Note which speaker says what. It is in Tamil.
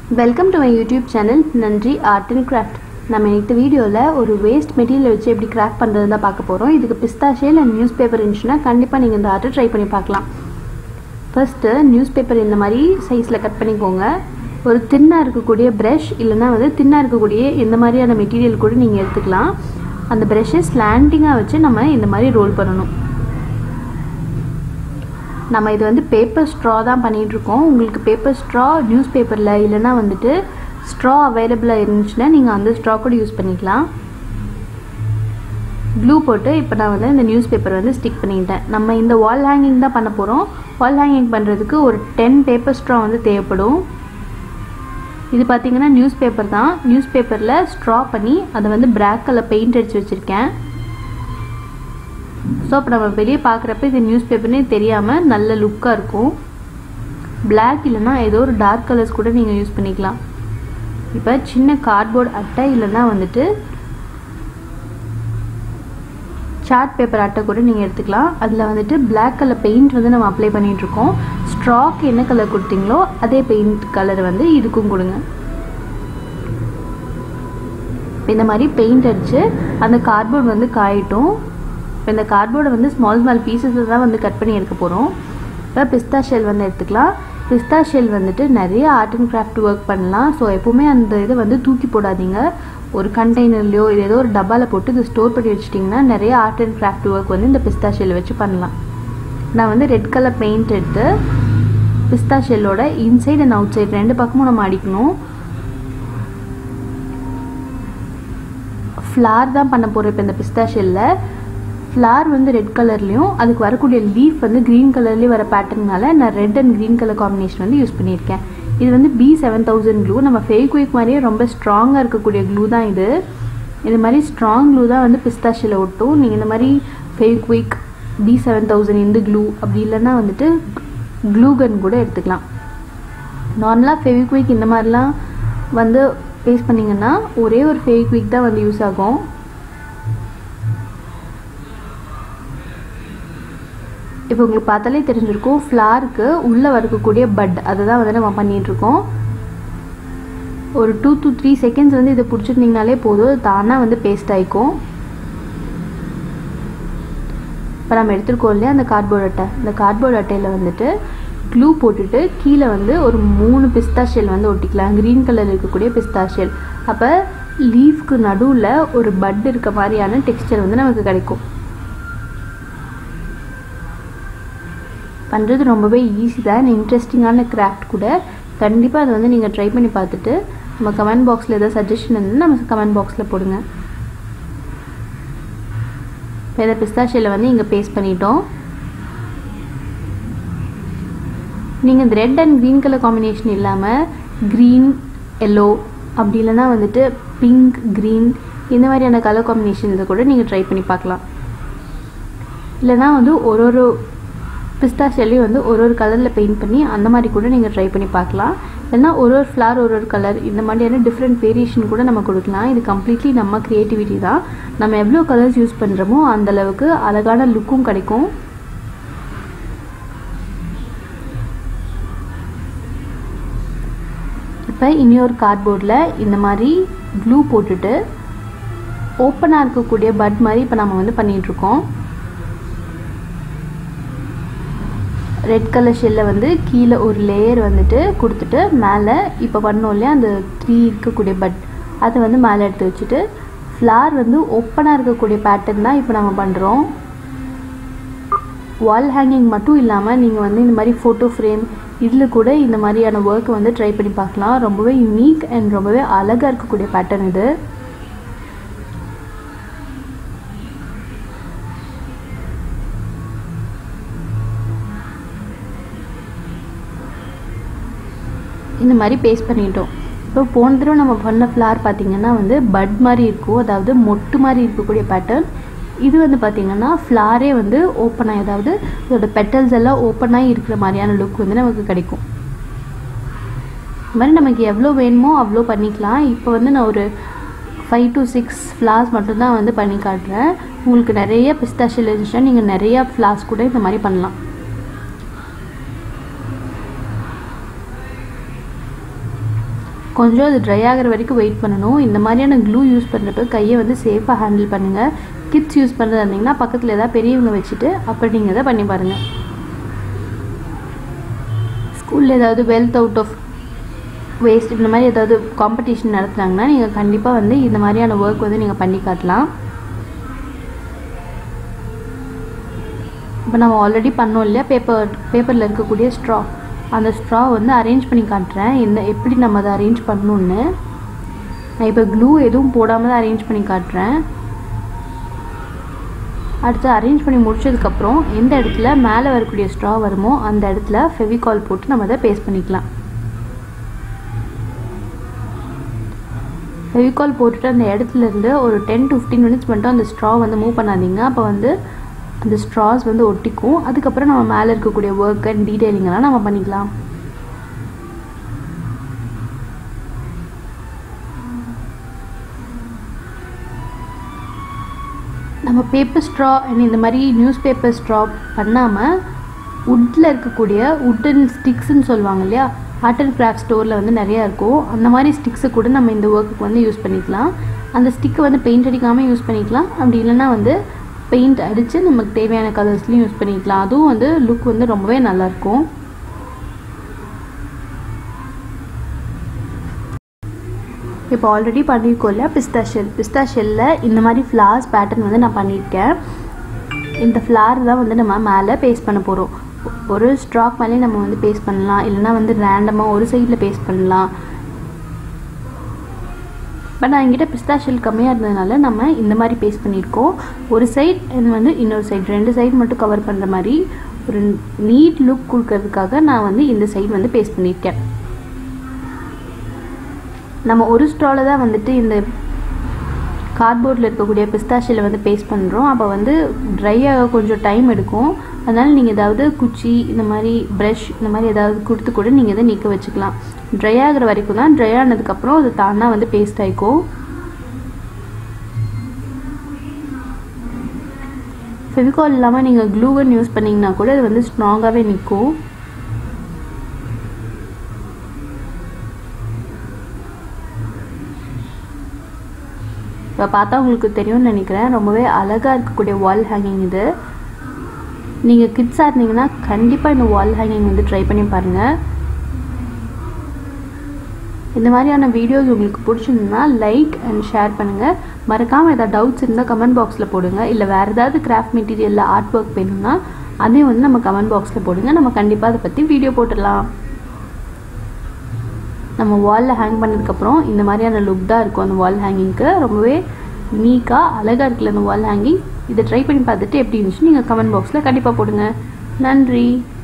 Speaker 1: welcome to my YouTube channel நன்றி ஆர்ட் அண்ட் கிராஃப்ட் நம்ம இந்த வீடியோவில் ஒரு வேஸ்ட் மெட்டீரியல் வச்சு எப்படி கிராஃப்ட் பண்ணுறது தான் பார்க்க போகிறோம் இதுக்கு பிஸ்தா ஷேல் அண்ட் நியூஸ் பேப்பர் இருந்துச்சுன்னா கண்டிப்பாக நீங்கள் இந்த ஆர்ட்டை ட்ரை பண்ணி பார்க்கலாம் ஃபஸ்ட்டு நியூஸ் பேப்பர் இந்த மாதிரி சைஸில் கட் பண்ணிக்கோங்க ஒரு தின்னாக இருக்கக்கூடிய ப்ரஷ் இல்லைன்னா வந்து தின்னாக இருக்கக்கூடிய இந்த மாதிரியான மெட்டீரியல் கூட நீங்கள் எடுத்துக்கலாம் அந்த ப்ரஷ்ஷை ஸ்லாண்டிங்காக வச்சு நம்ம இந்த மாதிரி ரோல் பண்ணணும் நம்ம இது வந்து பேப்பர் ஸ்ட்ரா தான் பண்ணிகிட்ருக்கோம் உங்களுக்கு பேப்பர் ஸ்ட்ரா நியூஸ் பேப்பரில் இல்லைன்னா வந்துட்டு ஸ்ட்ரா அவைலபிளாக இருந்துச்சுன்னா நீங்கள் அந்த ஸ்ட்ரா கூட யூஸ் பண்ணிக்கலாம் க்ளூ போட்டு இப்போ நான் வந்து இந்த நியூஸ் பேப்பர் வந்து ஸ்டிக் பண்ணிக்கிட்டேன் நம்ம இந்த வால் ஹேங்கிங் தான் பண்ண போகிறோம் வால் ஹேங்கிங் பண்ணுறதுக்கு ஒரு டென் பேப்பர் ஸ்ட்ரா வந்து தேவைப்படும் இது பார்த்தீங்கன்னா நியூஸ் பேப்பர் தான் நியூஸ் பேப்பரில் ஸ்ட்ரா பண்ணி அதை வந்து பிளாக் கலர் பெயிண்ட் அடித்து வச்சுருக்கேன் ஸோ அப்போ நம்ம வெளியே பார்க்குறப்ப இது நியூஸ் பேப்பர்னே தெரியாமல் நல்ல லுக்காக இருக்கும் பிளாக் இல்லைன்னா ஏதோ ஒரு டார்க் கலர்ஸ் கூட நீங்கள் யூஸ் பண்ணிக்கலாம் இப்போ சின்ன கார்ட்போர்ட் அட்டை இல்லைன்னா வந்துட்டு சார்ட் பேப்பர் அட்டை கூட நீங்கள் எடுத்துக்கலாம் அதில் வந்துட்டு பிளாக் கலர் பெயிண்ட் வந்து நம்ம அப்ளை பண்ணிகிட்ருக்கோம் ஸ்ட்ராக் என்ன கலர் கொடுத்தீங்களோ அதே பெயிண்ட் கலர் வந்து இதுக்கும் கொடுங்க இந்த மாதிரி பெயிண்ட் அடித்து அந்த கார்ட்போர்ட் வந்து காயட்டும் இப்போ இந்த கார்ட்போர்டை வந்து ஸ்மால் ஸ்மால் பீசஸ் தான் வந்து கட் பண்ணி எடுக்க போகிறோம் இப்போ பிஸ்தா ஷெல் வந்து எடுத்துக்கலாம் பிஸ்தா ஷெல் வந்துட்டு நிறைய ஆர்ட் அண்ட் கிராஃப்ட் ஒர்க் பண்ணலாம் ஸோ எப்போவுமே அந்த இதை வந்து தூக்கி போடாதீங்க ஒரு கண்டெய்னர்லையோ இது ஏதோ ஒரு டப்பாவில் போட்டு இது ஸ்டோர் பண்ணி வச்சிட்டிங்கன்னா நிறைய ஆர்ட் அண்ட் கிராஃப்ட் ஒர்க் வந்து இந்த பிஸ்தா ஷெல் வச்சு பண்ணலாம் நான் வந்து ரெட் கலர் பெயிண்ட் எடுத்து பிஸ்தா ஷெல்லோட இன்சைட் அண்ட் அவுட் சைட் ரெண்டு பக்கமும் நம்ம அடிக்கணும் ஃப்ளார் தான் பண்ண போகிறோம் இப்போ இந்த பிஸ்தா ஷெல்லில் ஃப்ளார் வந்து ரெட் கலர்லேயும் அதுக்கு வரக்கூடிய லீஃப் வந்து க்ரீன் கலர்லேயும் வர பேட்டர்னால நான் red and green colour combination வந்து யூஸ் பண்ணியிருக்கேன் இது வந்து பி செவன் தௌசண்ட் க்ளூ நம்ம ஃபேக்விக் மாதிரியே ரொம்ப ஸ்ட்ராங்காக இருக்கக்கூடிய க்ளூ தான் இது இது மாதிரி ஸ்ட்ராங் க்ளூ தான் வந்து பிஸ்தாஷில் ஒட்டும் நீங்கள் இந்த மாதிரி ஃபேக்விக் பி செவன் தௌசண்ட் இந்த க்ளூ அப்படி இல்லைன்னா வந்துட்டு க்ளூ கன் கூட எடுத்துக்கலாம் நார்மலாக ஃபெவிக்விக் இந்த மாதிரிலாம் வந்து பேஸ் பண்ணிங்கன்னா ஒரே ஒரு ஃபேக்விக் தான் வந்து யூஸ் ஆகும் இப்போ உங்களுக்கு பார்த்தாலே தெரிஞ்சிருக்கும் ஃப்ளாருக்கு உள்ளே வரக்கூடிய பட் அதை தான் வந்து நம்ம பண்ணிகிட்ருக்கோம் ஒரு டூ டு த்ரீ செகண்ட்ஸ் வந்து இதை பிடிச்சிருந்தீங்கனாலே போதும் தானாக வந்து பேஸ்ட் ஆகிக்கும் இப்போ நம்ம எடுத்துருக்கோம் இல்லையா அந்த கார்ட்போர்ட் அட்டை இந்த கார்ட்போர்ட் அட்டையில் வந்துட்டு க்ளூ போட்டுட்டு கீழே வந்து ஒரு மூணு பிஸ்தா ஷெல் வந்து ஒட்டிக்கலாம் க்ரீன் கலர் இருக்கக்கூடிய பிஸ்தா ஷெல் அப்போ லீஃப்க்கு நடுவில் ஒரு பட் இருக்க மாதிரியான டெக்ஸ்டர் வந்து நமக்கு கிடைக்கும் பண்ணுறது ரொம்பவே ஈஸி தான் இன்ட்ரெஸ்டிங்கான கிராஃப்ட் கூட கண்டிப்பாக அதை வந்து நீங்கள் ட்ரை பண்ணி பார்த்துட்டு நம்ம கமெண்ட் பாக்ஸில் எதாவது சஜஷன் இருந்தால் நம்ம கமெண்ட் பாக்ஸில் போடுங்க இப்போ இதை பிஸ்தாஷியில் வந்து இங்கே பேஸ்ட் பண்ணிட்டோம் நீங்கள் இந்த red and green colour combination இல்லாமல் க்ரீன் எல்லோ அப்படி இல்லைன்னா வந்துட்டு பிங்க் க்ரீன் இந்த மாதிரியான கலர் காம்பினேஷன்ஸை கூட நீங்கள் ட்ரை பண்ணி பார்க்கலாம் இல்லைனா வந்து ஒரு ஒரு பிஸ்தா ஷெல்லையும் வந்து ஒரு ஒரு கலரில் பெயிண்ட் பண்ணி அந்த மாதிரி கூட நீங்கள் ட்ரை பண்ணி பார்க்கலாம் இல்லைனா ஒரு ஒரு ஃப்ளார் ஒரு ஒரு கலர் இந்த மாதிரியான டிஃப்ரெண்ட் வேரியேஷன் கூட நம்ம கொடுக்கலாம் இது கம்ப்ளீட்லி நம்ம க்ரியேட்டிவிட்டி தான் நம்ம எவ்வளோ கலர்ஸ் யூஸ் பண்ணுறோமோ அந்தளவுக்கு அழகான லுக்கும் கிடைக்கும் இப்போ இன்னொரு கார்ட்போர்டில் இந்த மாதிரி க்ளூ போட்டுட்டு ஓப்பனாக இருக்கக்கூடிய பட் மாதிரி இப்போ நம்ம வந்து பண்ணிகிட்ருக்கோம் ரெட் கலர் ஷெல்லை வந்து கீழே ஒரு லேயர் வந்துட்டு கொடுத்துட்டு மேலே இப்போ பண்ணோம் இல்லையா அந்த த்ரீ இருக்கக்கூடிய பட் அதை வந்து மேலே எடுத்து வச்சுட்டு ஃப்ளார் வந்து ஓப்பனாக இருக்கக்கூடிய பேட்டர்ன் தான் இப்போ நம்ம பண்ணுறோம் வால் ஹேங்கிங் மட்டும் இல்லாமல் நீங்கள் வந்து இந்த மாதிரி ஃபோட்டோ ஃப்ரேம் இதில் கூட இந்த மாதிரியான ஒர்க் வந்து ட்ரை பண்ணி பார்க்கலாம் ரொம்பவே யூனிக் அண்ட் ரொம்பவே அழகாக இருக்கக்கூடிய பேட்டர்ன் இது இந்த மாதிரி பேஸ்ட் பண்ணிட்டோம் இப்போ போன தடவை நம்ம பண்ண ஃப்ளார் பார்த்திங்கன்னா வந்து பட் மாதிரி இருக்கும் அதாவது மொட்டு மாதிரி இருக்கக்கூடிய பேட்டர்ன் இது வந்து பார்த்திங்கன்னா ஃப்ளாரே வந்து ஓப்பனாக அதாவது இதோட பெட்டல்ஸ் எல்லாம் ஓப்பனாக இருக்கிற மாதிரியான லுக் வந்து நமக்கு கிடைக்கும் இது மாதிரி நமக்கு எவ்வளோ வேணுமோ அவ்வளோ பண்ணிக்கலாம் இப்போ வந்து நான் ஒரு ஃபைவ் டு சிக்ஸ் ஃப்ளார்ஸ் மட்டும்தான் வந்து பண்ணி காட்டுறேன் உங்களுக்கு நிறைய பிஸ்தாஷியல் இருந்துச்சுன்னா நீங்கள் நிறையா ஃப்ளார்ஸ் கூட இந்த மாதிரி பண்ணலாம் கொஞ்சம் அது ட்ரை ஆகிற வரைக்கும் வெயிட் பண்ணணும் இந்த மாதிரியான க்ளூ யூஸ் பண்ணுறப்ப கையை வந்து சேஃபாக ஹேண்டில் பண்ணுங்கள் கிட்ஸ் யூஸ் பண்ணுறதா இருந்தீங்கன்னா பக்கத்தில் ஏதாவது பெரியவங்க வச்சுட்டு அப்படி நீங்கள் இதை பண்ணி பாருங்கள் ஸ்கூலில் ஏதாவது வெல்த் அவுட் ஆஃப் வேஸ்ட் இந்த மாதிரி ஏதாவது காம்படிஷன் நடத்துனாங்கன்னா நீங்கள் கண்டிப்பாக வந்து இந்த மாதிரியான ஒர்க் வந்து நீங்கள் பண்ணி காட்டலாம் இப்போ நம்ம ஆல்ரெடி பண்ணோம் இல்லையா பேப்பர் பேப்பரில் இருக்கக்கூடிய ஸ்ட்ரா அந்த ஸ்ட்ரா வந்து அரேஞ்ச் பண்ணி காட்டுறேன் இந்த எப்படி நம்ம அதை அரேஞ்ச் பண்ணணுன்னு நான் இப்போ க்ளூ எதுவும் போடாமல் தான் அரேஞ்ச் பண்ணி காட்டுறேன் அடுத்து அரேஞ்ச் பண்ணி முடிச்சதுக்கப்புறம் எந்த இடத்துல மேலே வரக்கூடிய ஸ்ட்ரா வருமோ அந்த இடத்துல ஃபெவிகால் போட்டு நம்ம அதை பேஸ்ட் பண்ணிக்கலாம் ஃபெவிகால் போட்டுட்டு அந்த இடத்துல இருந்து ஒரு டென் டு ஃபிஃப்டீன் மினிட்ஸ் மட்டும் அந்த ஸ்ட்ரா வந்து மூவ் பண்ணாதீங்க அப்போ வந்து அந்த ஸ்ட்ராஸ் வந்து ஒட்டிக்கும் அதுக்கப்புறம் நம்ம மேலே இருக்கக்கூடிய ஒர்க் அண்ட் டீட்டெயிலிங்கெல்லாம் நம்ம பண்ணிக்கலாம் நம்ம பேப்பர் ஸ்ட்ரா அண்ட் இந்த மாதிரி நியூஸ் பேப்பர் ஸ்ட்ரா பண்ணாமல் வுட்டில் இருக்கக்கூடிய உட்டன் ஸ்டிக்ஸ்ன்னு சொல்லுவாங்க இல்லையா ஆர்ட் அண்ட் கிராஃப்ட் ஸ்டோரில் வந்து நிறையா இருக்கும் அந்த மாதிரி ஸ்டிக்ஸை கூட நம்ம இந்த ஒர்க்குக்கு வந்து யூஸ் பண்ணிக்கலாம் அந்த ஸ்டிக்கை வந்து பெயிண்ட் அடிக்காமல் யூஸ் பண்ணிக்கலாம் அப்படி இல்லைன்னா வந்து பெயிண்ட் அடித்து நமக்கு தேவையான கலர்ஸ்லையும் யூஸ் பண்ணிக்கலாம் அதுவும் வந்து லுக் வந்து ரொம்பவே நல்லாயிருக்கும் இப்போ ஆல்ரெடி பண்ணியிருக்கோம் இல்லையா பிஸ்தா ஷெல் பிஸ்தா ஷெல்லில் இந்த மாதிரி ஃப்ளார்ஸ் பேட்டர்ன் வந்து நான் பண்ணியிருக்கேன் இந்த ஃப்ளார் தான் வந்து நம்ம மேலே பேஸ்ட் பண்ண போகிறோம் ஒரு ஸ்ட்ராக் மேலே நம்ம வந்து பேஸ்ட் பண்ணலாம் இல்லைனா வந்து ரேண்டமாக ஒரு சைடில் பேஸ்ட் பண்ணலாம் பட் நான் என்கிட்ட பிஸ்தா ஷெல் கம்மியாக இருந்ததுனால நம்ம இந்த மாதிரி பேஸ்ட் பண்ணியிருக்கோம் ஒரு சைட் அண்ட் வந்து இன்னொரு சைடு ரெண்டு சைடு மட்டும் கவர் பண்ணுற மாதிரி ஒரு நீட் லுக் கொடுக்கறதுக்காக நான் வந்து இந்த சைடு வந்து பேஸ்ட் பண்ணியிருக்கேன் நம்ம ஒரு ஸ்ட்ராவில் தான் வந்துட்டு இந்த கார்ட்போர்டில் இருக்கக்கூடிய பிஸ்தாஷியில் வந்து பேஸ்ட் பண்ணுறோம் அப்போ வந்து ட்ரை ஆக கொஞ்சம் டைம் எடுக்கும் அதனால் நீங்கள் ஏதாவது குச்சி இந்த மாதிரி ப்ரஷ் இந்த மாதிரி ஏதாவது கொடுத்து கூட நீங்கள் இதை நீக்க வச்சுக்கலாம் ட்ரை ஆகிற வரைக்கும் தான் ட்ரை ஆனதுக்கப்புறம் அது தானாக வந்து பேஸ்ட் ஆகிக்கும் ஃபெவிகால் இல்லாமல் நீங்கள் க்ளூகன் யூஸ் பண்ணிங்கன்னா கூட அது வந்து ஸ்ட்ராங்காகவே நிற்கும் இப்போ பார்த்தா உங்களுக்கு தெரியும்னு நினைக்கிறேன் ரொம்பவே அழகாக இருக்கக்கூடிய வால் ஹேங்கிங் இது நீங்கள் கிட்ஸாக இருந்தீங்கன்னா கண்டிப்பாக இந்த வால் ஹேங்கிங் வந்து ட்ரை பண்ணி பாருங்கள் இந்த மாதிரியான வீடியோஸ் உங்களுக்கு பிடிச்சிருந்ததுன்னா லைக் அண்ட் ஷேர் பண்ணுங்கள் மறக்காமல் ஏதாவது டவுட்ஸ் இருந்தால் கமெண்ட் பாக்ஸில் போடுங்க இல்லை வேறு ஏதாவது கிராஃப்ட் மெட்டீரியலில் ஆர்ட் ஒர்க் வேணும்னா அதையும் வந்து நம்ம கமெண்ட் பாக்ஸில் போடுங்க நம்ம கண்டிப்பாக அதை பற்றி வீடியோ போட்டுடலாம் நம்ம வாலில் ஹேங் பண்ணதுக்கப்புறம் இந்த மாதிரியான லுக் தான் இருக்கும் அந்த வால் ஹேங்கிங்க்கு ரொம்பவே யூனிக்காக அழகாக இருக்குல்ல அந்த வால் ஹேங்கிங் இதை ட்ரை பண்ணி பார்த்துட்டு எப்படி இருந்துச்சு நீங்கள் கமெண்ட் பாக்ஸில் கண்டிப்பாக போடுங்க நன்றி